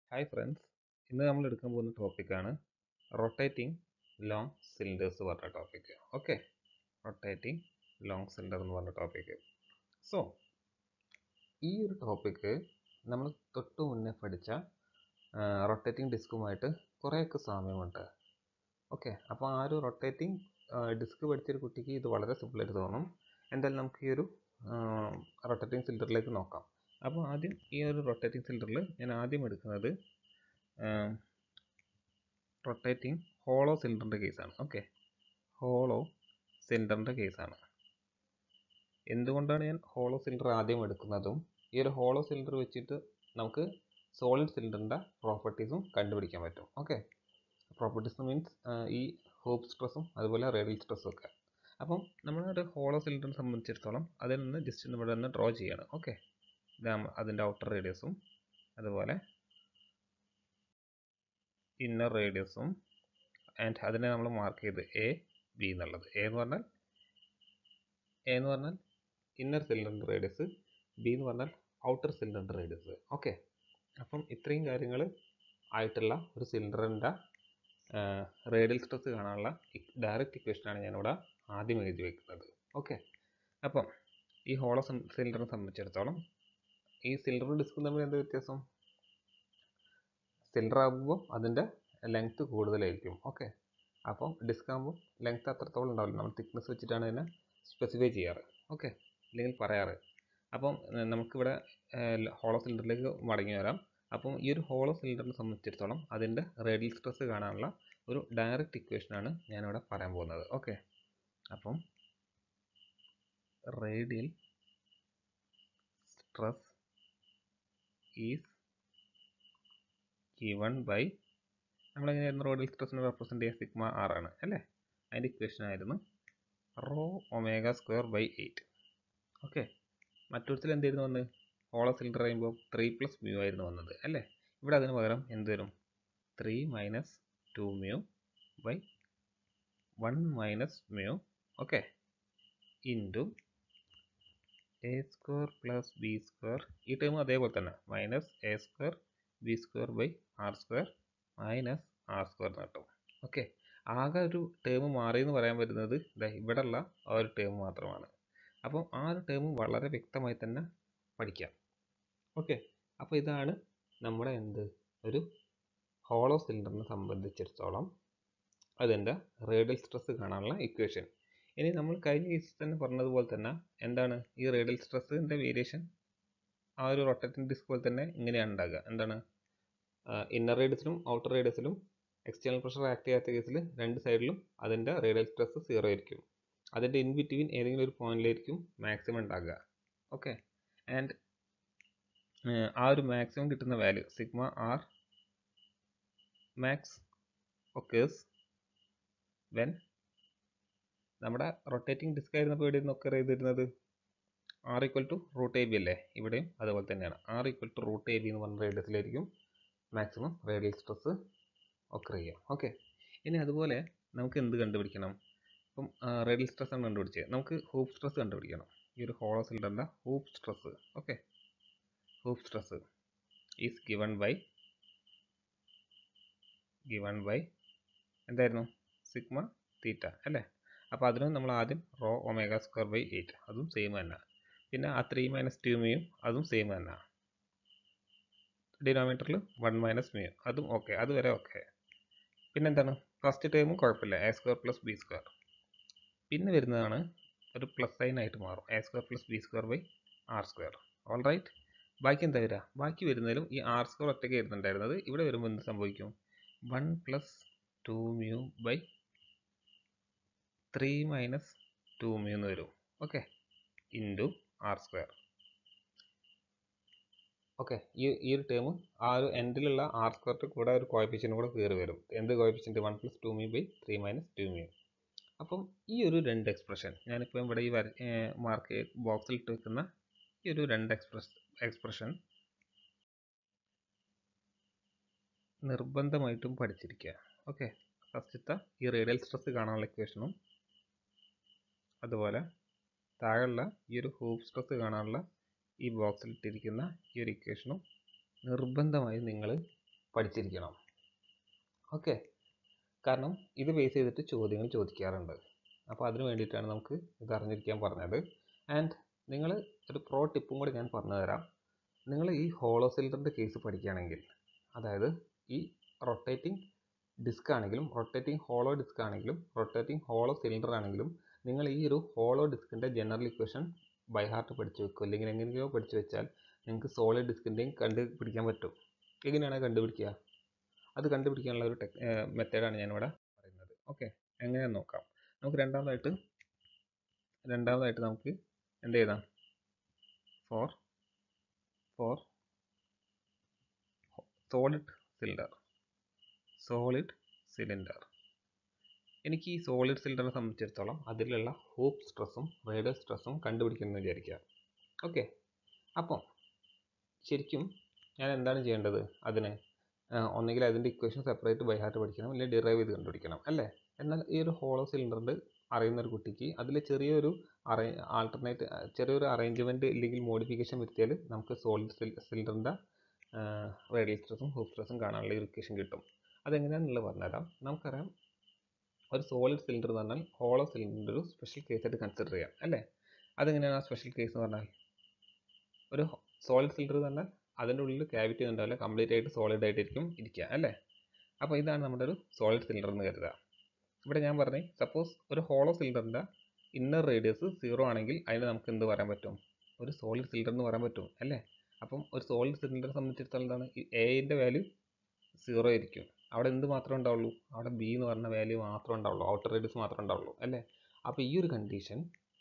hi friends ഇന്ന് നമ്മൾ എടുക്കാൻ പോകുന്ന ടോപ്പിക്കാണ് റൊട്ടേറ്റിംഗ് ലോങ് സിലിണ്ടേഴ്സ് പറഞ്ഞ topic okay rotating long cylinder എന്ന് പറഞ്ഞ ടോപ്പിക്ക് സോ ഈ ഒരു ടോപ്പിക്ക് നമ്മൾ തൊട്ട് മുന്നേ പഠിച്ച റൊട്ടേറ്റിംഗ് ഡിസ്കുമായിട്ട് കുറേയൊക്കെ സാമ്യമുണ്ട് ഓക്കെ അപ്പോൾ ആ ഒരു റൊട്ടേറ്റിംഗ് ഡിസ്ക് പഠിച്ചൊരു കുട്ടിക്ക് ഇത് വളരെ സിമ്പിളായിട്ട് തോന്നും എന്തായാലും നമുക്ക് ഈ ഒരു റൊട്ടേറ്റിംഗ് സിലിണ്ടറിലേക്ക് നോക്കാം അപ്പോൾ ആദ്യം ഈ ഒരു റൊട്ടേറ്റിംഗ് സിലിണ്ടറിൽ ഞാൻ ആദ്യം എടുക്കുന്നത് റൊട്ടേറ്റിംഗ് ഹോളോ സിലിണ്ടറിൻ്റെ കേസാണ് ഓക്കെ ഹോളോ സിലിണ്ടറിൻ്റെ കേസാണ് എന്തുകൊണ്ടാണ് ഞാൻ ഹോളോ സിലിണ്ടർ ആദ്യം എടുക്കുന്നതും ഈ ഒരു ഹോളോ സിലിണ്ടർ വെച്ചിട്ട് നമുക്ക് സോളിഡ് സിലിണ്ടറിൻ്റെ പ്രോപ്പർട്ടീസും കണ്ടുപിടിക്കാൻ പറ്റും ഓക്കെ പ്രോപ്പർട്ടീസ് മീൻസ് ഈ ഹോപ്പ് സ്ട്രെസ്സും അതുപോലെ റേഡിയൽ സ്ട്രെസ്സും ഒക്കെ അപ്പം നമ്മളൊരു ഹോളോ സിലിണ്ടറിനെ സംബന്ധിച്ചിടത്തോളം അതിൽ നിന്ന് ജസ്റ്റ് ഇവിടെ നിന്ന് ഡ്രോ ചെയ്യാണ് ഓക്കെ അതിൻ്റെ ഔട്ടർ റേഡിയസും അതുപോലെ ഇന്നർ റേഡിയസും ആൻഡ് അതിനെ നമ്മൾ മാർക്ക് ചെയ്ത് എ ബി എന്നുള്ളത് എ എന്ന് പറഞ്ഞാൽ എ എന്ന് പറഞ്ഞാൽ ഇന്നർ സിലിണ്ടർ റേഡിയസ് ബി എന്ന് പറഞ്ഞാൽ ഔട്ടർ സിലിണ്ടർ റേഡിയസ് ഓക്കെ അപ്പം ഇത്രയും കാര്യങ്ങൾ ആയിട്ടുള്ള ഒരു സിലിണ്ടറിൻ്റെ റേഡിയൽ സ്ട്രെസ് കാണാനുള്ള ഡയറക്റ്റ് ഇക്വേഷനാണ് ഞാനിവിടെ ആദ്യം എഴുതി വെക്കുന്നത് ഓക്കെ അപ്പം ഈ ഹോളോ സിലിണ്ടറിനെ സംബന്ധിച്ചിടത്തോളം ഈ സിലിണ്ടറും ഡിസ്കും തമ്മിൽ എന്താ വ്യത്യാസം സിലിണ്ടർ ആകുമ്പോൾ അതിൻ്റെ ലെങ്ത്ത് കൂടുതലായിരിക്കും ഓക്കെ അപ്പം ഡിസ്ക് ആകുമ്പോൾ ലെങ്ത്ത് അത്രത്തോളം ഉണ്ടാവില്ല നമ്മൾ തിക്നെസ് വെച്ചിട്ടാണ് അതിനെ സ്പെസിഫൈ ചെയ്യാറ് ഓക്കെ അല്ലെങ്കിൽ പറയാറ് അപ്പം നമുക്കിവിടെ ഹോളോ സിലിണ്ടറിലേക്ക് മടങ്ങി വരാം അപ്പം ഈ ഒരു ഹോളോ സിലിണ്ടറിനെ സംബന്ധിച്ചിടത്തോളം അതിൻ്റെ റേഡിയൽ സ്ട്രെസ് കാണാനുള്ള ഒരു ഡയറക്റ്റ് ഇക്വേഷനാണ് ഞാനിവിടെ പറയാൻ പോകുന്നത് ഓക്കെ അപ്പം radial stress is given by നമ്മളെങ്ങനെയായിരുന്നു റോഡിൽ സ്ട്രെസ്സിനെ റെപ്രസെൻ്റ് ചെയ്യുക സിഗ്മ ആർ ആണ് അല്ലേ അതിൻ്റെ ഇക്വേഷൻ ആയിരുന്നു rho omega square by eight okay മറ്റൊരുത്തിൽ എന്തായിരുന്നു വന്ന് ഹോളോ സിലിണ്ടർ പറയുമ്പോൾ ത്രീ പ്ലസ് മ്യൂ ആയിരുന്നു വന്നത് അല്ലേ ഇവിടെ അതിന് പകരം എന്ത് വരും three minus two mu by one minus mu okay into A square plus B square ഈ ടേം അതേപോലെ തന്നെ minus A square B square by R square minus R square എന്ന് കിട്ടും ഓക്കെ ആകെ ഒരു ടേം മാറി എന്ന് പറയാൻ പറ്റുന്നത് ഇവിടെയുള്ള ആ ഒരു ടേം മാത്രമാണ് അപ്പോൾ ആ ഒരു ടേം വളരെ വ്യക്തമായി തന്നെ പഠിക്കാം ഓക്കെ അപ്പോൾ ഇതാണ് നമ്മുടെ എന്ത് ഒരു ഹോളോ സിലിണ്ടറിനെ സംബന്ധിച്ചിടത്തോളം അതിൻ്റെ റേഡിയൽ സ്ട്രെസ് കാണാനുള്ള ഇക്വേഷൻ ഇനി നമ്മൾ കഴിഞ്ഞ കേസിൽ തന്നെ പറഞ്ഞതുപോലെ തന്നെ എന്താണ് ഈ റേഡിയൽ സ്ട്രെസ്സിൻ്റെ വേരിയേഷൻ ആ ഒരു റൊട്ടേറ്റിംഗ് ഡിസ്ക് പോലെ തന്നെ ഇങ്ങനെയാണ് ഉണ്ടാകുക എന്താണ് ഇന്നർ റേഡിയസിലും ഔട്ടർ റേഡിയസിലും എക്സ്റ്റേണൽ പ്രഷർ ആക്ട് ചെയ്യാത്ത കേസിൽ രണ്ട് സൈഡിലും അതിൻ്റെ റേഡിയൽ സ്ട്രെസ് സീറോ ആയിരിക്കും അതിൻ്റെ ഇൻ ബിറ്റ്വീൻ ഏതെങ്കിലും ഒരു പോയിന്റിലായിരിക്കും മാക്സിമം ഉണ്ടാകുക ഓക്കെ ആൻഡ് ആ ഒരു മാക്സിമം കിട്ടുന്ന value sigma R max occurs when നമ്മുടെ റൊട്ടേറ്റിംഗ് ഡിസ്ക് ആയിരുന്നപ്പോൾ ഇവിടെ നിന്നൊക്കെ ചെയ്തിരുന്നത് R equal to root A B അല്ലേ ഇവിടെയും അതുപോലെ തന്നെയാണ് R equal to root A B എന്ന് പറഞ്ഞ റേഡിയസിലായിരിക്കും മാക്സിമം റേഡിയൽ സ്ട്രെസ് ഒക്കെ ചെയ്യാം ഓക്കെ ഇനി അതുപോലെ നമുക്ക് എന്ത് കണ്ടുപിടിക്കണം ഇപ്പം റേഡിയൽ സ്ട്രെസ് ആണ് കണ്ടുപിടിച്ചത് നമുക്ക് ഹൂപ്പ് സ്ട്രെസ് കണ്ടുപിടിക്കണം ഈ ഒരു ഹോളോ സിലിണ്ടറിൻ്റെ hoop stress okay hoop stress is given by given by എന്തായിരുന്നു സിഗ്മ തീറ്റ അല്ലേ അപ്പോൾ അതിനും നമ്മൾ ആദ്യം rho omega square by eight അതും സെയിം തന്നെ പിന്നെ ആ ത്രീ മൈനസ് ടു മ്യൂ അതും സെയിം തന്നെ ഡിനോമിനേറ്ററിൽ വൺ മൈനസ് മ്യൂ അതും ഓക്കെ അതുവരെ ഓക്കെ പിന്നെ എന്താണ് ഫസ്റ്റ് ടേമും കുഴപ്പമില്ല A square plus B square പിന്നെ വരുന്നതാണ് ഒരു പ്ലസ് സൈൻ ആയിട്ട് മാറും A square plus B square by R square all right ബാക്കി എന്താ വരിക ബാക്കി വരുന്നതിലും ഈ ആർ സ്ക്വയർ ഒറ്റയ്ക്ക് വരുന്നുണ്ടായിരുന്നത് ഇവിടെ വരുമ്പോൾ എന്ത് സംഭവിക്കും one plus two mu by three minus two mu എന്ന് വരും okay into R square okay ഈ ഈ ഒരു ടേം ആ ഒരു എൻഡിലുള്ള ആർ സ്ക്വയറിൻ്റെ കൂടെ ഒരു കോയഫിഷ്യൻ്റ് കൂടെ കയറി വരും എന്ത് coefficient one plus two mu by three minus two mu അപ്പം ഈ ഒരു രണ്ട് എക്സ്പ്രഷൻ ഞാനിപ്പോൾ ഇവിടെ ഈ വര മാർക്ക് ബോക്സിൽ ഇട്ട് വെക്കുന്ന ഈ ഒരു രണ്ട് എക്സ്പ്രസ് എക്സ്പ്രഷൻ നിർബന്ധമായിട്ടും പഠിച്ചിരിക്കുക ഓക്കെ ഫസ്റ്റത്തെ ഈ റേഡിയൽ സ്ട്രെസ് കാണാനുള്ള ഇക്വേഷനും അതുപോലെ താഴെയുള്ള ഈ ഒരു ഹൂപ്പ് സ്ട്രെസ് കാണാനുള്ള ഈ ബോക്സിൽ ഇട്ടിരിക്കുന്ന ഈ ഒരു ഇക്വേഷനും നിർബന്ധമായും നിങ്ങൾ പഠിച്ചിരിക്കണം ഓക്കെ കാരണം ഇത് ബേസ് ചെയ്തിട്ട് ചോദ്യങ്ങൾ ചോദിക്കാറുണ്ട് അപ്പോൾ അതിന് വേണ്ടിയിട്ടാണ് നമുക്ക് ഇത് അറിഞ്ഞിരിക്കാൻ പറഞ്ഞത് ആൻഡ് നിങ്ങൾ ഒരു പ്രോ ടിപ്പും കൂടി ഞാൻ പറഞ്ഞു തരാം നിങ്ങൾ ഈ ഹോളോ സിലിണ്ടറിൻ്റെ കേസ് പഠിക്കുകയാണെങ്കിൽ അതായത് ഈ റൊട്ടേറ്റിംഗ് ഡിസ്ക് ആണെങ്കിലും റൊട്ടേറ്റിംഗ് ഹോളോ ഡിസ്ക് ആണെങ്കിലും റൊട്ടേറ്റിംഗ് ഹോളോ സിലിണ്ടർ ആണെങ്കിലും നിങ്ങൾ ഈ ഒരു ഹോളോ ഡിസ്കിൻ്റെ ജനറൽ ഇക്വേഷൻ ബൈ ഹാർട്ട് പഠിച്ചു വെക്കും അല്ലെങ്കിൽ എങ്ങനെയോ പഠിച്ചു വെച്ചാൽ നിങ്ങൾക്ക് സോളിഡ് ഡിസ്കിൻ്റെയും കണ്ടുപിടിക്കാൻ പറ്റും എങ്ങനെയാണ് കണ്ടുപിടിക്കുക അത് കണ്ടുപിടിക്കാനുള്ള ഒരു ടെക് മെത്തേഡാണ് ഞാനിവിടെ പറയുന്നത് ഓക്കെ എങ്ങനെയാണെന്ന് നോക്കാം നമുക്ക് രണ്ടാമതായിട്ട് രണ്ടാമതായിട്ട് നമുക്ക് എന്ത് ചെയ്താം for for solid cylinder solid cylinder എനിക്ക് ഈ സോളിഡ് സിലിണ്ടറിനെ സംബന്ധിച്ചിടത്തോളം അതിലുള്ള ഹൂപ്പ് സ്ട്രെസ്സും റേഡിയൽ സ്ട്രെസ്സും കണ്ടുപിടിക്കണമെന്ന് വിചാരിക്കുക ഓക്കെ അപ്പം ശരിക്കും ഞാൻ എന്താണ് ചെയ്യേണ്ടത് അതിന് ഒന്നുകിൽ അതിൻ്റെ ഇക്വേഷൻ സെപ്പറേറ്റ് ബൈ ഹാർട്ട് പഠിക്കണം അല്ലെങ്കിൽ ഡിറൈവ് ചെയ്ത് കണ്ടുപിടിക്കണം അല്ലേ എന്നാൽ ഈ ഒരു ഹോളോ സിലിണ്ടറിൽ അറിയുന്ന ഒരു കുട്ടിക്ക് അതിൽ ചെറിയൊരു അറേ ആൾട്ടർനേറ്റ് ചെറിയൊരു അറേഞ്ച്മെൻറ്റ് ഇല്ലെങ്കിൽ മോഡിഫിക്കേഷൻ വരുത്തിയാൽ നമുക്ക് സോളിഡ് സിലിണ്ടറിൻ്റെ റേഡിയൽ സ്ട്രെസ്സും ഹൂപ്പ് സ്ട്രെസ്സും കാണാനുള്ള ഒരു ഇക്വേഷൻ കിട്ടും അതെങ്ങനെയാണെന്നുള്ളത് പറഞ്ഞുതരാം നമുക്കറിയാം ഒരു സോളിഡ് സിലിണ്ടർ എന്ന് പറഞ്ഞാൽ ഹോളോ സിലിണ്ടർ ഒരു സ്പെഷ്യൽ കേസായിട്ട് കൺസിഡർ ചെയ്യാം അല്ലേ അതെങ്ങനെയാണ് ആ സ്പെഷ്യൽ കേസ് എന്ന് പറഞ്ഞാൽ ഒരു സോളിഡ് സിലിണ്ടർ എന്ന് പറഞ്ഞാൽ അതിൻ്റെ ഉള്ളിൽ ക്യാവിറ്റി ഒന്നും ഉണ്ടാവില്ല കംപ്ലീറ്റ് ആയിട്ട് സോളിഡ് ആയിട്ടിരിക്കും ഇരിക്കുക അല്ലേ അപ്പോൾ ഇതാണ് നമ്മുടെ ഒരു സോളിഡ് സിലിണ്ടർ എന്ന് കരുതുക ഇവിടെ ഞാൻ പറഞ്ഞു സപ്പോസ് ഒരു ഹോളോ സിലിണ്ടറിൻ്റെ ഇന്നർ റേഡിയസ് സീറോ ആണെങ്കിൽ അതിന് നമുക്ക് എന്ത് പറയാൻ പറ്റും ഒരു സോളിഡ് സിലിണ്ടർ എന്ന് പറയാൻ പറ്റും അല്ലേ അപ്പം ഒരു സോളിഡ് സിലിണ്ടറെ സംബന്ധിച്ചിടത്തോളം എന്താണ് എയുടെ വാല്യൂ സീറോ ആയിരിക്കും അവിടെ എന്ത് മാത്രമേ ഉണ്ടാവുള്ളൂ അവിടെ ബി എന്ന് പറഞ്ഞ വാല്യൂ മാത്രമേ ഉണ്ടാവുള്ളൂ ഔട്ടർ റേഡിയസ് മാത്രമേ ഉണ്ടാവുള്ളൂ അല്ലേ അപ്പോൾ ഈ ഒരു കണ്ടീഷൻ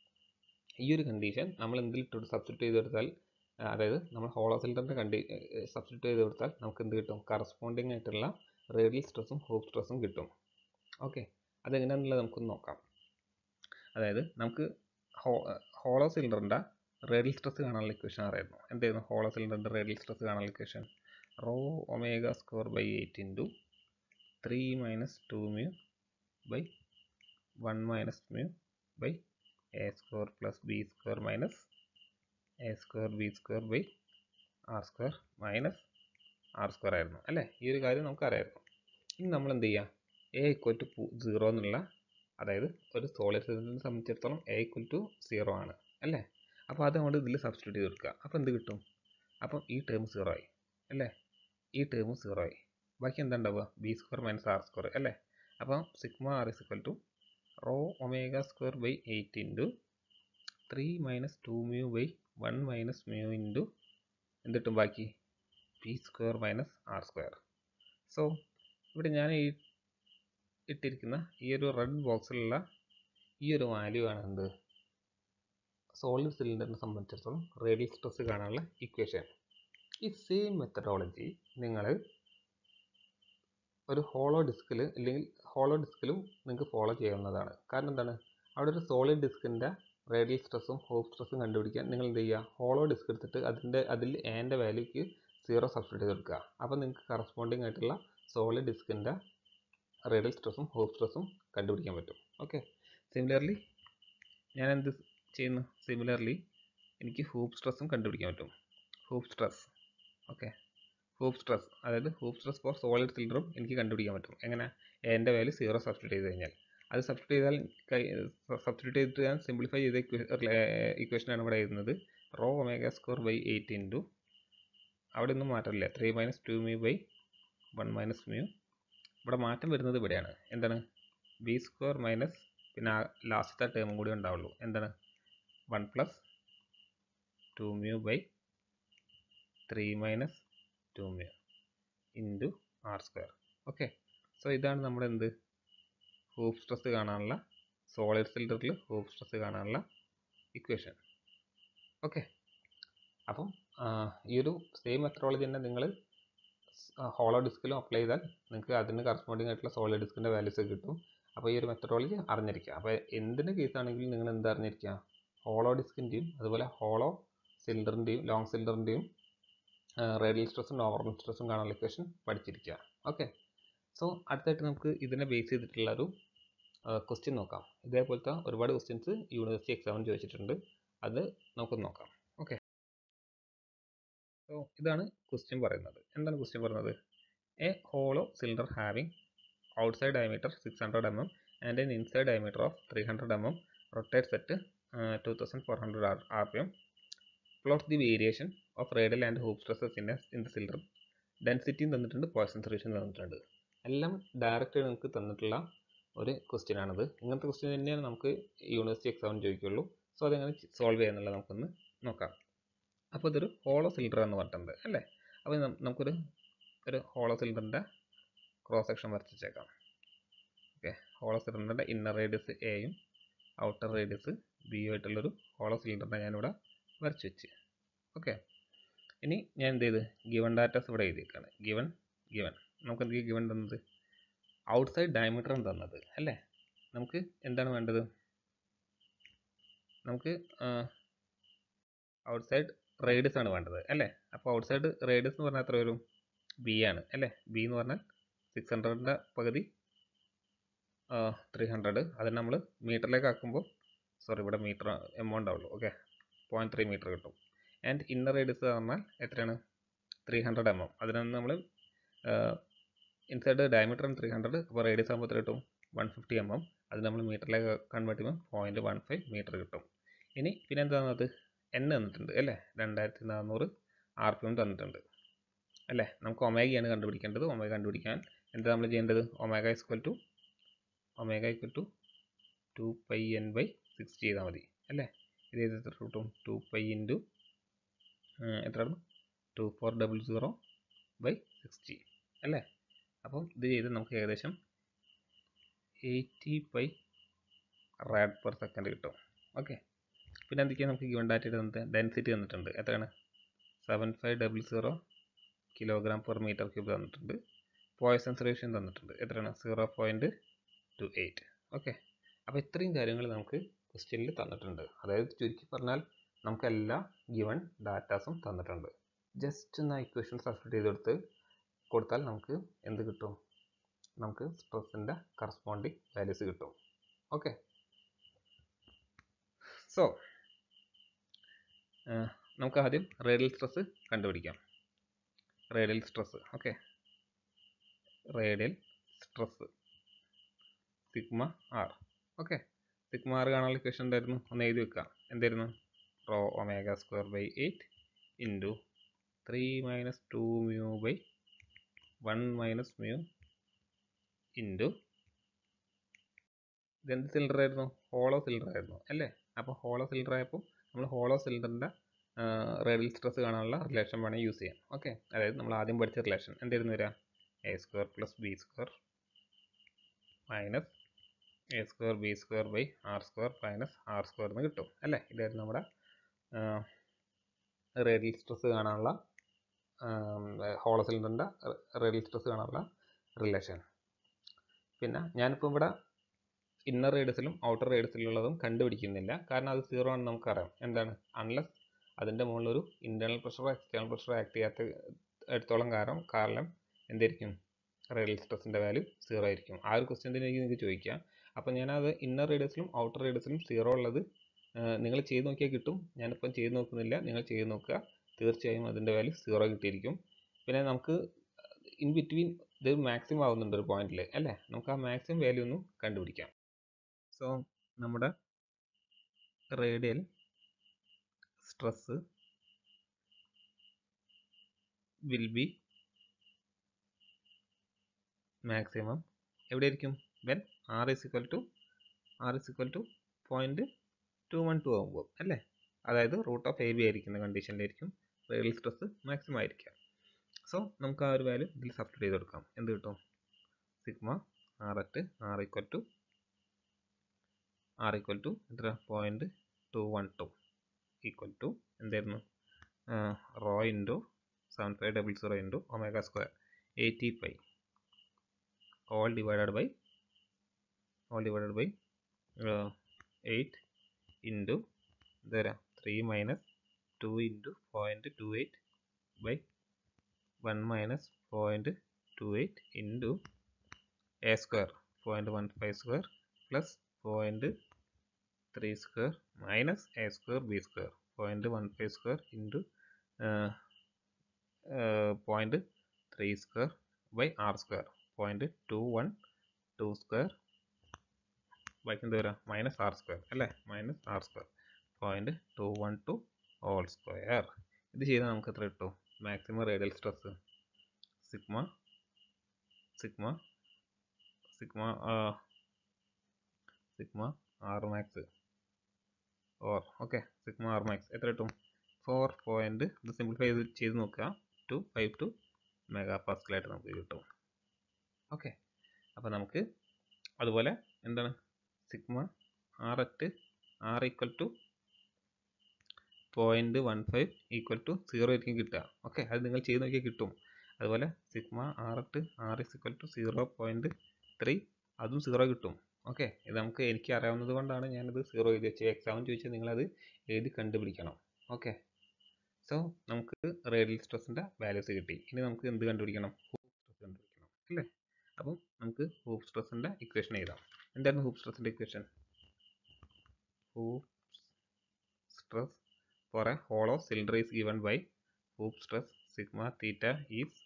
ഈ ഒരു കണ്ടീഷൻ നമ്മൾ എന്തിലിട്ട് സബ്സ്റ്റിറ്റ്യൂട്ട് ചെയ്ത് കൊടുത്താൽ അതായത് നമ്മൾ ഹോളോ സിലിണ്ടറിൻ്റെ കണ്ടി സബ്സ്റ്റിറ്റ്യൂട്ട് ചെയ്ത് കൊടുത്താൽ നമുക്ക് എന്ത് കിട്ടും കറസ്പോണ്ടിങ് ആയിട്ടുള്ള റേഡിയൽ സ്ട്രെസ്സും ഹൂപ്പ് സ്ട്രെസ്സും കിട്ടും ഓക്കെ അതെങ്ങനെയാണെന്നുള്ളത് നമുക്കൊന്ന് നോക്കാം അതായത് നമുക്ക് ഹോ ഹോളോ സിലിണ്ടറിൻ്റെ റേഡിയൽ സ്ട്രെസ് കാണാനുള്ള ഇക്വേഷൻ അറിയായിരുന്നു എന്തായിരുന്നു ഹോളോ സിലിണ്ടറിൻ്റെ റേഡിയൽ സ്ട്രെസ് കാണാനുള്ള equation rho omega square by eight into three minus two mu by one minus mu by A square plus B square minus A square B square by R square minus R square ആയിരുന്നു അല്ലേ ഈ ഒരു കാര്യം നമുക്കറിയായിരുന്നു ഇനി നമ്മൾ എന്ത് ചെയ്യുക A equal to zero എന്നുള്ള അതായത് ഒരു സോളിഡ് സിലിണ്ടറിനെ സംബന്ധിച്ചിടത്തോളം എ ഈക്വൽ ടു സീറോ ആണ് അല്ലേ അപ്പോൾ അത് നമ്മൾ ഇതിൽ സബ്സ്റ്റിറ്റ്യൂട്ട് ചെയ്ത് കൊടുക്കുക അപ്പോൾ എന്ത് കിട്ടും അപ്പം ഈ ടേം സീറോ ആയി അല്ലേ ഈ ടേം സീറോ ആയി ബാക്കി എന്താ ഉണ്ടാവുക B square minus R square അല്ലേ അപ്പം sigma R is equal to rho omega square by eight into three minus two mu by one minus mu into എന്ത് കിട്ടും ബാക്കി P square minus R square so ഇവിടെ ഞാൻ ഈ ഇട്ടിരിക്കുന്ന ഈ ഒരു റെഡ് ബോക്സിലുള്ള ഈ ഒരു വാല്യൂ ആണ് എന്ത് സോളിഡ് സിലിണ്ടറിനെ സംബന്ധിച്ചിടത്തോളം റേഡിയൽ സ്ട്രെസ് കാണാനുള്ള ഇക്വേഷൻ ഈ സെയിം മെത്തഡോളജി നിങ്ങൾ ഒരു ഹോളോ ഡിസ്കിൽ അല്ലെങ്കിൽ ഹോളോ ഡിസ്കിലും നിങ്ങൾക്ക് ഫോളോ ചെയ്യാവുന്നതാണ് കാരണം എന്താണ് അവിടെ ഒരു സോളിഡ് ഡിസ്കിൻ്റെ റേഡിയൽ സ്ട്രെസ്സും ഹോപ്പ് സ്ട്രെസ്സും കണ്ടുപിടിക്കാൻ നിങ്ങൾ എന്ത് ചെയ്യുക ഹോളോ ഡിസ്ക് എടുത്തിട്ട് അതിൻ്റെ അതിൽ എൻ്റെ വാല്യൂക്ക് സീറോ സബ്സ്റ്റിറ്റ്യൂട്ട് ചെയ്ത് കൊടുക്കുക അപ്പോൾ നിങ്ങൾക്ക് കറസ്പോണ്ടിങ് ആയിട്ടുള്ള സോളിഡ് ഡിസ്കിൻ്റെ റേഡിയൽ സ്ട്രെസ്സും ഹോപ്പ് സ്ട്രെസ്സും കണ്ടുപിടിക്കാൻ പറ്റും ഓക്കെ സിമിലർലി ഞാൻ എന്ത് ചെയ്യുന്നു സിമിലർലി എനിക്ക് ഹൂപ്പ് സ്ട്രെസ്സും കണ്ടുപിടിക്കാൻ പറ്റും hoop stress okay hoop stress അതായത് ഹൂപ്പ് സ്ട്രെസ് ഫോർ സോളിഡ് സിലിണ്ടറും എനിക്ക് കണ്ടുപിടിക്കാൻ പറ്റും എങ്ങനെ എൻ്റെ വാല്യൂ സീറോ സബ്സ്റ്റിറ്റ്യൂട്ട് ചെയ്ത് കഴിഞ്ഞാൽ അത് സബ്സ്റ്റിറ്റ്യൂട്ട് ചെയ്താൽ സബ്സ്റ്റിറ്റ്യൂട്ട് ചെയ്തിട്ട് ഞാൻ സിംപ്ലിഫൈ ചെയ്ത ഇക്വേഷനാണ് ഇവിടെ എഴുതുന്നത് rho omega square by eight into അവിടെ ഒന്നും മാറ്റമില്ല three minus two mu by one minus mu ഇവിടെ മാറ്റം വരുന്നത് ഇവിടെയാണ് എന്താണ് ബി സ്ക്വയർ മൈനസ് പിന്നെ ആ ലാസ്റ്റത്തെ ടേമും കൂടി ഉണ്ടാവുള്ളൂ എന്താണ് one plus two mu by three minus two mu into R square okay so ഇതാണ് നമ്മുടെ എന്ത് ഹൂപ്പ് സ്ട്രെസ് കാണാനുള്ള സോളിഡ് സിലിണ്ടറിൽ ഹൂപ്പ് സ്ട്രെസ് കാണാനുള്ള ഇക്വേഷൻ ഓക്കെ അപ്പം ഈ ഒരു സെയിം മെത്തഡോളജി തന്നെ നിങ്ങൾ ഹോളോ ഡിസ്കിലും അപ്ലൈ ചെയ്താൽ നിങ്ങൾക്ക് അതിന് കറസ്പോണ്ടിങ് ആയിട്ടുള്ള സോളിഡ് ഡിസ്കിൻ്റെ വാല്യൂസ് കിട്ടും അപ്പോൾ ഈ ഒരു മെത്തഡോളജി അറിഞ്ഞിരിക്കുക അപ്പോൾ എന്തിൻ്റെ കേസാണെങ്കിലും നിങ്ങൾ എന്ത് അറിഞ്ഞിരിക്കുക ഹോളോ ഡിസ്കിൻ്റെയും അതുപോലെ ഹോളോ സിലിണ്ടറിൻ്റെയും ലോങ് സിലിണ്ടറിൻ്റെയും റേഡിയൽ സ്ട്രെസ്സും നോർമൽ സ്ട്രെസ്സും കാണാനുള്ള ഇക്വേഷൻ പഠിച്ചിരിക്കുക ഓക്കെ സോ അടുത്തായിട്ട് നമുക്ക് ഇതിനെ ബേസ് ചെയ്തിട്ടുള്ള ഒരു ക്വസ്റ്റ്യൻ നോക്കാം ഇതേപോലത്തെ ഒരുപാട് ക്വസ്റ്റ്യൻസ് യൂണിവേഴ്സിറ്റി എക്സാമിന് ചോദിച്ചിട്ടുണ്ട് അത് നമുക്കൊന്ന് നോക്കാം ഓക്കെ സോ ഇതാണ് ക്വസ്റ്റ്യൻ പറയുന്നത് എന്താണ് ക്വസ്റ്റ്യൻ പറയുന്നത് a hollow cylinder having outside diameter 600 mm and an inside diameter of 300 mm rotates at uh, 2400 R- rpm plot the variation of radial and hoop stresses in, a, in the cylinder ഡെൻസിറ്റിയും തന്നിട്ടുണ്ട് Poisson solution തന്നിട്ടുണ്ട് എല്ലാം direct നമുക്ക് തന്നിട്ടുള്ള ഒരു question ആണിത് ഇങ്ങനത്തെ question തന്നെയാണ് നമുക്ക് യൂണിവേഴ്സിറ്റി എക്സാമിന് ചോദിക്കുള്ളൂ സോ അതെങ്ങനെ സോൾവ് ചെയ്യാന്നുള്ളത് നമുക്കൊന്ന് നോക്കാം അപ്പോൾ ഇതൊരു ഹോളോ സിലിണ്ടർ എന്ന് പറഞ്ഞിട്ടുണ്ട് അല്ലേ അപ്പോൾ നം- നമുക്കൊരു ഒരു ഹോളോ സിലിണ്ടറിൻ്റെ ക്രോസ് സെക്ഷൻ വരച്ചേക്കാം ഓക്കെ ഹോളോ സിലിണ്ടറിൻ്റെ ഇന്നർ റേഡിയസ് എയും ഔട്ടർ റേഡിയസ് ബിയും ആയിട്ടുള്ളൊരു ഹോളോ സിലിണ്ടറിനെ ഞാനിവിടെ വരച്ച് വെച്ച് ഓക്കെ ഇനി ഞാൻ എന്ത് ചെയ്ത് ഗിവൺ ഡാറ്റാസ് ഇവിടെ എഴുതിയേക്കാണ് ഗിവൺ ഗിവൺ നമുക്ക് എന്ത് ഗിവൺ തന്നത് ഔട്ട്സൈഡ് ഡയമീറ്ററാണ് തന്നത് അല്ലേ നമുക്ക് എന്താണ് വേണ്ടത് നമുക്ക് ഔട്ട്സൈഡ് റേഡിയസ് ആണ് വേണ്ടത് അല്ലേ അപ്പോൾ ഔട്ട്സൈഡ് റേഡിയസ് എന്ന് പറഞ്ഞാൽ എത്ര വരും ബി ആണ് അല്ലേ ബി എന്ന് പറഞ്ഞാൽ സിക്സ് ഹൺഡ്രഡിൻ്റെ പകുതി ത്രീ ഹൺഡ്രഡ് അതിന് നമ്മൾ മീറ്ററിലേക്ക് ആക്കുമ്പോൾ സോറി ഇവിടെ മീറ്റർ എമൗണ്ട് ആവുള്ളൂ ഓക്കെ പോയിൻറ്റ് ത്രീ മീറ്റർ കിട്ടും ആൻഡ് ഇന്നർ റേഡിയസ് പറഞ്ഞാൽ എത്രയാണ് ത്രീ ഹൺഡ്രഡ് എം എം അതിനാണ് നമ്മൾ ഇൻസൈഡ് ഡയമീറ്റർ ത്രീ ഹൺഡ്രഡ് അപ്പോൾ റേഡിയസ് ആകുമ്പോൾ എത്ര കിട്ടും വൺ ഫിഫ്റ്റി എം എം അത് നമ്മൾ മീറ്ററിലേക്ക് കൺവേർട്ട് ചെയ്യുമ്പോൾ പോയിൻറ്റ് വൺ ഫൈവ് മീറ്റർ കിട്ടും ഇനി പിന്നെ എന്താണത് എൻ തന്നിട്ടുണ്ട് അല്ലേ രണ്ടായിരത്തി നാനൂറ് ആർ പി എം തന്നിട്ടുണ്ട് അല്ലേ നമുക്ക് ഒമേഗയാണ് കണ്ടുപിടിക്കേണ്ടത് ഒമേഗ കണ്ടുപിടിക്കാൻ എന്താ നമ്മൾ ചെയ്യേണ്ടത് omega is equal to omega equal to two pi N by six ചെയ്താൽ മതി അല്ലേ ഇത് ചെയ്ത് എത്ര കിട്ടും ടു പൈ ഇൻറ്റു എത്രയാണ് two four double zero by sixty അല്ലേ അപ്പം ഇത് ചെയ്ത് നമുക്ക് ഏകദേശം eighty pi rad per second കിട്ടും ഓക്കെ പിന്നെ എന്തൊക്കെയാണ് നമുക്ക് ഗിവൺ ഡാറ്റ തന്നിട്ട് ഡെൻസിറ്റി തന്നിട്ടുണ്ട് എത്രയാണ് seven five double zero kilogram per metre cube തന്നിട്ടുണ്ട് പോയ്സൺ സൊല്യൂഷൻ തന്നിട്ടുണ്ട് എത്രയാണ് zero point two eight okay അപ്പോൾ ഇത്രയും കാര്യങ്ങൾ നമുക്ക് ക്വസ്റ്റ്യനിൽ തന്നിട്ടുണ്ട് അതായത് ചുരുക്കി പറഞ്ഞാൽ നമുക്ക് എല്ലാ ഗിവൺ ഡാറ്റാസും തന്നിട്ടുണ്ട് ജസ്റ്റ് ഒന്ന് ഇക്വേഷൻ സബ്സ്റ്റിറ്റ് ചെയ്ത് കൊടുത്ത് കൊടുത്താൽ നമുക്ക് എന്ത് കിട്ടും നമുക്ക് സ്ട്രെസ്സിൻ്റെ കറസ്പോണ്ടിങ് വാല്യൂസ് കിട്ടും ഓക്കെ സോ നമുക്ക് ആദ്യം റേഡിയൽ സ്ട്രെസ് കണ്ടുപിടിക്കാം radial stress okay radial stress sigma R okay sigma R കാണാനുള്ള ഇക്വേഷൻ എന്തായിരുന്നു ഒന്ന് എഴുതി വെക്കാം എന്തായിരുന്നു rho omega square by eight into three minus two mu by one minus mu into ഇതെന്ത് സിലിണ്ടർ ആയിരുന്നു ഹോളോ സിലിണ്ടർ ആയിരുന്നു അല്ലേ അപ്പോൾ ഹോളോ സിലിണ്ടർ ആയപ്പോൾ നമ്മൾ ഹോളോ സിലിണ്ടറിൻ്റെ റേഡിയൽ സ്ട്രെസ് കാണാനുള്ള റിലേഷൻ വേണമെങ്കിൽ യൂസ് ചെയ്യാം ഓക്കെ അതായത് നമ്മൾ ആദ്യം പഠിച്ച റിലേഷൻ എന്തായിരുന്നു വരിക A square plus B square minus A square B square by R square minus R square എന്ന് കിട്ടും അല്ലേ ഇതായിരുന്നു നമ്മുടെ റേഡിയൽ സ്ട്രെസ് കാണാനുള്ള ഹോളോ സിലിണ്ടറിൻ്റെ റേഡിയൽ സ്ട്രെസ് കാണാനുള്ള റിലേഷൻ പിന്നെ ഞാനിപ്പോൾ ഇവിടെ ഇന്നർ റേഡിയസിലും ഔട്ടർ റേഡിയസിലുള്ളതും കണ്ടുപിടിക്കുന്നില്ല കാരണം അത് സീറോ ആണെന്ന് നമുക്കറിയാം എന്താണ് അൺലെസ് അതിൻ്റെ മുകളിലൊരു ഇൻറ്റേർണൽ പ്രഷറോ എക്സ്റ്റേണൽ പ്രഷറോ ആക്ട് ചെയ്യാത്ത എടുത്തോളം കാരണം കാരണം എന്തായിരിക്കും റേഡിയൽ സ്ട്രെസ്സിൻ്റെ വാല്യൂ സീറോ ആയിരിക്കും ആ ഒരു ക്വസ്റ്റ്യൻ തന്നെ എനിക്ക് നിങ്ങൾക്ക് ചോദിക്കാം അപ്പോൾ ഞാനത് ഇന്നർ റേഡിയസിലും ഔട്ടർ റേഡിയസിലും സീറോ ഉള്ളത് നിങ്ങൾ ചെയ്ത് നോക്കിയാൽ കിട്ടും ഞാനിപ്പം ചെയ്ത് നോക്കുന്നില്ല നിങ്ങൾ ചെയ്ത് നോക്കുക തീർച്ചയായും അതിൻ്റെ വാല്യൂ സീറോ കിട്ടിയിരിക്കും പിന്നെ നമുക്ക് ഇൻ ബിറ്റ്വീൻ ഇത് മാക്സിമം ആവുന്നുണ്ട് ഒരു പോയിന്റിൽ അല്ലേ നമുക്ക് ആ മാക്സിമം വാല്യൂ ഒന്ന് കണ്ടുപിടിക്കാം സോ നമ്മുടെ radial stress will be maximum എവിടെ ആയിരിക്കും when R is equal to R is equal to point two one two ആകുമ്പോൾ അല്ലേ അതായത് റൂട്ട് ഓഫ് എ ബി ആയിരിക്കുന്ന കണ്ടീഷനിലായിരിക്കും റേഡിയൽ സ്ട്രെസ് മാക്സിമം ആയിരിക്കുക സോ നമുക്ക് ആ ഒരു വാല്യൂ ഇതിൽ സബ്സ്റ്റിറ്റ് ചെയ്ത് കൊടുക്കാം എന്ത് കിട്ടും sigma R at R equal to R equal to എത്ര point two one two equal to എന്തായിരുന്നു rho into seven five double zero into omega square eighty five all divided by all divided by uh, 8 into there 3 minus 2 into 0.28 by 1 minus 0.28 into a square 0.15 square plus 0.3 square minus a square b square 0.15 square into uh, uh, 0.3 square by R square point two one two square ബാക്കി എന്താ വരിക minus R square അല്ലേ minus R square point two one two whole square ഇത് ചെയ്താൽ നമുക്ക് എത്ര കിട്ടും maximum radial stress sigma sigma sigma sigma R max or okay sigma R max എത്ര കിട്ടും ഫോർ പോയിൻറ്റ് ഇത് സിംപ്ലിഫൈ ചെയ്ത് ചെയ്ത് നോക്കുക ടു ഫൈവ് ടു മെഗാ പാസ്കലായിട്ട് നമുക്ക് കിട്ടും ഓക്കെ അപ്പോൾ നമുക്ക് അതുപോലെ എന്താണ് sigma R at R equal to point one five equal to zero ആയിരിക്കും കിട്ടുക ഓക്കെ അത് നിങ്ങൾ ചെയ്ത് നോക്കിയാൽ കിട്ടും അതുപോലെ sigma R at R is equal to zero point three അതും സീറോ കിട്ടും ഓക്കെ ഇത് നമുക്ക് എനിക്ക് അറിയാവുന്നത് കൊണ്ടാണ് ഞാനിത് സീറോ എഴുതി വെച്ചത് എക്സാമിന് ചോദിച്ചാൽ നിങ്ങളത് എഴുതി കണ്ടുപിടിക്കണം ഓക്കെ സോ നമുക്ക് റേഡിയൽ സ്ട്രെസ്സിൻ്റെ വാല്യൂസ് കിട്ടി ഇനി നമുക്ക് എന്ത് കണ്ടുപിടിക്കണം ഹൂപ്പ് സ്ട്രെസ് കണ്ടുപിടിക്കണം അല്ലേ അപ്പം നമുക്ക് ഹൂപ്പ് സ്ട്രെസ്സിൻ്റെ ഇക്വേഷൻ എഴുതാം എന്തായിരുന്നു ഹൂപ്പ് സ്ട്രെസ്സിൻ്റെ equation hoop stress for a hollow cylinder is given by hoop stress sigma theta is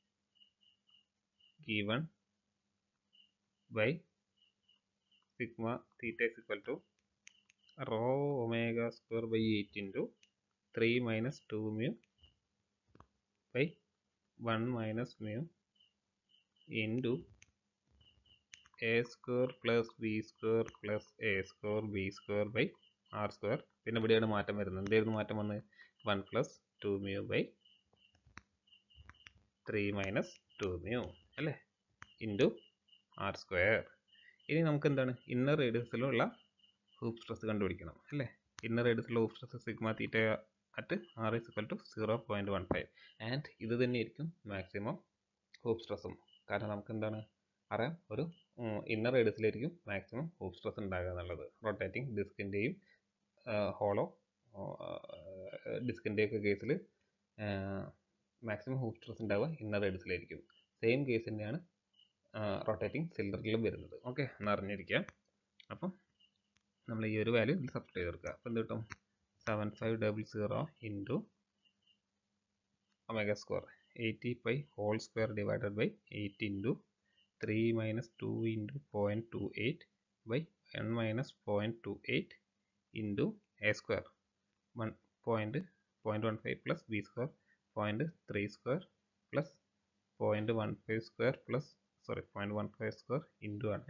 given by sigma theta is equal to rho omega square by 8 into 3 minus 2 mu by 1 minus mu into a square plus b square plus a square b square by r square പിന്നെ ഇവിടെയാണ് മാറ്റം വരുന്നത് എന്തായിരുന്നു മാറ്റം വന്ന് one plus two mu by three minus two mu അല്ലേ into R square ഇനി നമുക്ക് എന്താണ് ഇന്നർ റേഡിയസിലുള്ള ഹൂപ്പ് സ്ട്രെസ് കണ്ടുപിടിക്കണം അല്ലേ ഇന്നർ റേഡിയസിലുള്ള hoop stress sigma theta at R is equal to zero point one five and ഇത് തന്നെയായിരിക്കും മാക്സിമം ഹൂപ്പ് സ്ട്രെസ്സും കാരണം നമുക്ക് എന്താണ് അറിയാം ഒരു ഇന്നർ റേഡിയസിലായിരിക്കും മാക്സിമം ഹൂപ്പ് സ്ട്രെസ് ഉണ്ടാകുക എന്നുള്ളത് റൊട്ടേറ്റിംഗ് ഡിസ്കിൻ്റെയും ഹോളോ ഡിസ്കിൻ്റെയൊക്കെ കേസിൽ മാക്സിമം ഹൂപ്പ് സ്ട്രെസ് ഉണ്ടാവുക ഇന്നർ റേഡിയസിലായിരിക്കും സെയിം കേസ് തന്നെയാണ് റൊട്ടേറ്റിംഗ് സിലിണ്ടറിലും വരുന്നത് ഓക്കെ എന്ന് അറിഞ്ഞിരിക്കുക അപ്പം നമ്മൾ ഈ ഒരു വാല്യൂ ഇതിൽ സബ്സ്റ്റിറ്റ് ചെയ്ത് കൊടുക്കുക അപ്പോൾ എന്ത് കിട്ടും seven five double zero into omega square eighty pi whole square divided by eight into three minus two into point two eight by one minus point two eight into A square one point point one five plus B square point three square plus point one five square plus sorry point one five square into ആണ്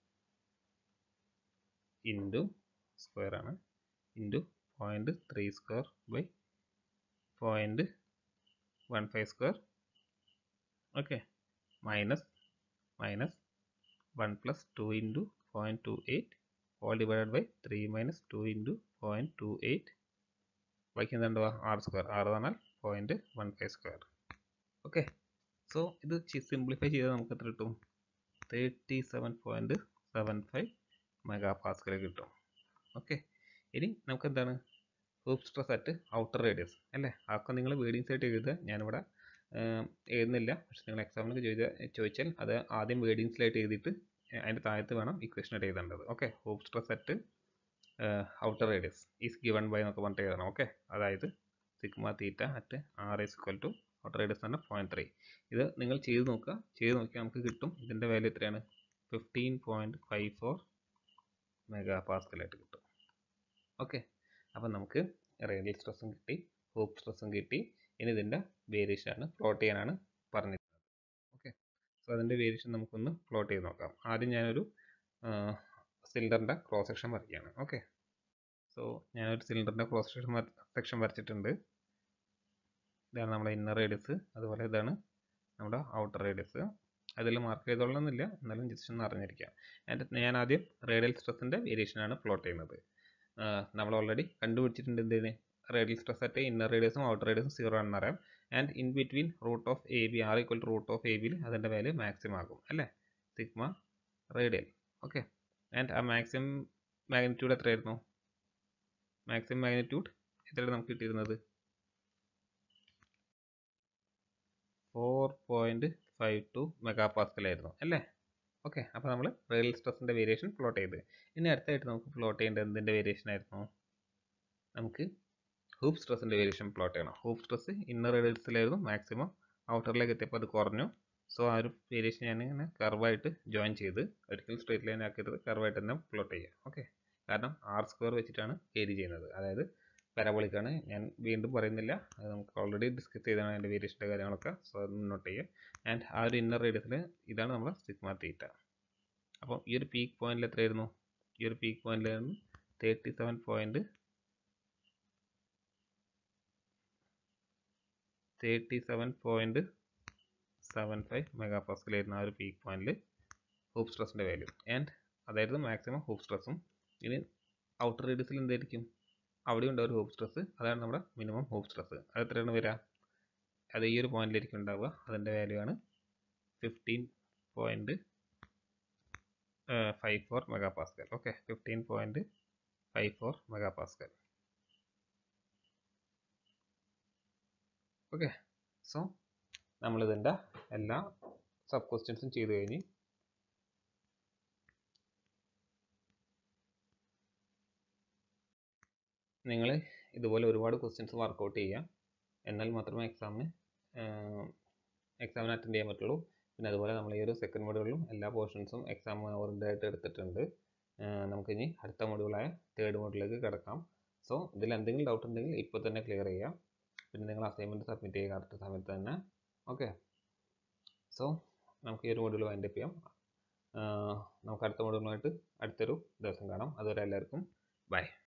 into square ആണ് into point three square by point one five square okay minus minus one plus two into point two eight all divided by three minus two into point two eight ബാക്കി എന്താ r square ആറ് പറഞ്ഞാൽ point one five square okay so ഇത് simplify ചെയ്താൽ നമുക്ക് എത്ര കിട്ടും thirty seven point seven five mega pascal കിട്ടും ഓക്കെ ഇനി നമുക്ക് എന്താണ് hoop stress at outer radius അല്ലേ അതൊക്കെ നിങ്ങൾ വേർഡിങ്സ് ആയിട്ട് എഴുതുക ഞാനിവിടെ എഴുതുന്നില്ല പക്ഷെ നിങ്ങൾ എക്സാമിനൊക്കെ ചോദിച്ചാൽ ചോദിച്ചാൽ അത് ആദ്യം വേർഡിങ്സിലായിട്ട് എഴുതിയിട്ട് അതിൻ്റെ താഴത്ത് വേണം ഇക്വേഷൻ ആയിട്ട് എഴുതേണ്ടത് okay hoop stress at outer radius is given by എന്നൊക്കെ പറഞ്ഞിട്ട് എഴുതണം ഓക്കെ അതായത് sigma theta at R is equal to outer radius തന്നെ പോയിൻറ്റ് ത്രീ ഇത് നിങ്ങൾ ചെയ്ത് നോക്കുക ചെയ്ത് നോക്കിയാൽ നമുക്ക് കിട്ടും ഇതിൻ്റെ വാല്യൂ എത്രയാണ് fifteen point five four mega പാസ്കലായിട്ട് കിട്ടും ഓക്കെ അപ്പം നമുക്ക് റേഡിയൽ സ്ട്രെസ്സും കിട്ടി ഹൂപ്പ് സ്ട്രെസ്സും കിട്ടി ഇനി ഇതിൻ്റെ വേരിയേഷനാണ് പ്ലോട്ട് ചെയ്യാനാണ് പറഞ്ഞിരുന്നത് ഓക്കെ സോ അതിൻ്റെ വേരിയേഷൻ നമുക്കൊന്ന് പ്ലോട്ട് ചെയ്ത് നോക്കാം ആദ്യം ഞാനൊരു സിലിണ്ടറിൻ്റെ ക്രോസ് സെക്ഷൻ വരയ്ക്കുകയാണ് ഓക്കെ സോ ഞാനൊരു സിലിണ്ടറിൻ്റെ ക്രോസ് സെക്ഷൻ സെക്ഷൻ വരച്ചിട്ടുണ്ട് ഇതാണ് നമ്മുടെ ഇന്നർ റേഡിയസ് അതുപോലെ ഇതാണ് നമ്മുടെ ഔട്ടർ റേഡിയസ് അതിൽ മാർക്ക് ചെയ്തോളണമെന്നില്ല എന്നാലും ജസ്റ്റ് ഒന്ന് അറിഞ്ഞിരിക്കുക ആൻഡ് ഞാൻ ആദ്യം റേഡിയൽ സ്ട്രെസ്സിൻ്റെ വേരിയേഷനാണ് പ്ലോട്ട് ചെയ്യുന്നത് നമ്മൾ ഓൾറെഡി കണ്ടുപിടിച്ചിട്ടുണ്ട് എന്തിന് റേഡിയൽ സ്ട്രെസ് അറ്റ് ഇന്നർ റേഡിയസും ഔട്ടർ റേഡിയസും സീറോ ആണെന്ന് അറിയാം and in between root of A b r equal to root of a ബിയിൽ അതിൻ്റെ വാല്യൂ മാക്സിമം ആകും അല്ലേ സിഗ്മ റേഡിയൽ ഓക്കെ ആൻഡ് ആ മാക്സിമം മാഗ്നിറ്റ്യൂഡ് എത്രയായിരുന്നു മാക്സിമം മാഗ്നിറ്റ്യൂഡ് എത്രയാണ് നമുക്ക് കിട്ടിയിരുന്നത് four point five two mega പാസ്കലായിരുന്നു അല്ലേ ഓക്കെ അപ്പോൾ നമ്മൾ റേഡിയൽ സ്ട്രെസ്സിൻ്റെ വേരിയേഷൻ പ്ലോട്ട് ചെയ്ത് ഇനി അടുത്തായിട്ട് നമുക്ക് പ്ലോട്ട് ചെയ്യേണ്ടത് എന്തിൻ്റെ വേരിയേഷൻ ആയിരുന്നു നമുക്ക് ഹൂപ്പ് സ്ട്രെസ്സിൻ്റെ വേരിയേഷൻ പ്ലോട്ട് ചെയ്യണം ഹൂപ്പ് സ്ട്രെസ് ഇന്നർ റേഡിയസിലായിരുന്നു മാക്സിമം ഔട്ടറിലേക്ക് എത്തിയപ്പോൾ അത് കുറഞ്ഞു സോ ആ ഒരു വേരിയേഷൻ ഞാൻ ഇങ്ങനെ കർവായിട്ട് ജോയിൻ ചെയ്ത് ഒരിക്കലും സ്ട്രേറ്റ് ലൈൻ ആക്കരുത് കർവായിട്ട് തന്നെ പ്ലോട്ട് ചെയ്യുക ഓക്കെ കാരണം ആർ സ്ക്വയർ വെച്ചിട്ടാണ് ഏരി ചെയ്യുന്നത് അതായത് പാരാബോളിക് ആണ് ഞാൻ വീണ്ടും പറയുന്നില്ല അത് നമുക്ക് ഓൾറെഡി ഡിസ്കസ് ചെയ്താണ് അതിൻ്റെ വേരിയേഷൻ്റെ കാര്യങ്ങളൊക്കെ സോ അത് നോട്ട് ചെയ്യുക ആൻഡ് ആ ഒരു ഇന്നർ റേഡിയസിൽ ഇതാണ് നമ്മുടെ സിഗ്മ തീറ്റ അപ്പം ഈ ഒരു പീക്ക് പോയിന്റിൽ എത്രയായിരുന്നു ഈ ഒരു പീക്ക് പോയിന്റിലായിരുന്നു thirty seven point thirty seven point seven five mega പാസ്കലായിരുന്നു ആ ഒരു പീക്ക് പോയിന്റിൽ ഹൂപ്പ് സ്ട്രെസ്സിൻ്റെ വാല്യൂ ആൻഡ് അതായിരുന്നു മാക്സിമം ഹൂപ്പ് സ്ട്രെസ്സും ഇനി ഔട്ടർ റേഡിയസിൽ എന്തായിരിക്കും അവിടെ ഉണ്ട് ഒരു ഹൂപ്പ് സ്ട്രെസ് അതാണ് നമ്മുടെ മിനിമം ഹൂപ്പ് സ്ട്രെസ് അത് എത്രയാണ് വരിക അത് ഈ ഒരു പോയിന്റിലായിരിക്കും ഉണ്ടാവുക അതിൻ്റെ വാല്യൂ ആണ് fifteen point five four mega pascal okay fifteen point five four mega pascal okay so നമ്മളിതിൻ്റെ എല്ലാ സബ് ക്വസ്റ്റ്യൻസും ചെയ്ത് കഴിഞ്ഞ് നിങ്ങൾ ഇതുപോലെ ഒരുപാട് ക്വസ്റ്റ്യൻസ് വർക്കൗട്ട് ചെയ്യുക എന്നാൽ മാത്രമേ എക്സാമിന് എക്സാമിന് അറ്റൻഡ് ചെയ്യാൻ പറ്റുള്ളൂ പിന്നെ അതുപോലെ നമ്മൾ ഈ ഒരു സെക്കൻഡ് മോഡ്യൂളിലും എല്ലാ പോർഷൻസും എക്സാം ഓറിയൻറ്റഡ് ആയിട്ട് എടുത്തിട്ടുണ്ട് നമുക്കിനി അടുത്ത മോഡ്യൂളായ തേർഡ് മോഡ്യൂളിലേക്ക് കിടക്കാം സോ ഇതിൽ എന്തെങ്കിലും ഡൗട്ട് ഉണ്ടെങ്കിൽ ഇപ്പോൾ തന്നെ ക്ലിയർ ചെയ്യാം പിന്നെ നിങ്ങൾ അസൈൻമെൻറ്റ് സബ്മിറ്റ് ചെയ്യുക കറക്റ്റ് സമയത്ത് തന്നെ ഓക്കെ സോ നമുക്ക് ഈ ഒരു മോഡ്യൂൾ വൈൻഡപ്പ് ചെയ്യാം നമുക്ക് അടുത്ത മോഡ്യൂളുമായിട്ട് അടുത്തൊരു ദിവസം കാണാം അതുവരെ എല്ലാവർക്കും ബൈ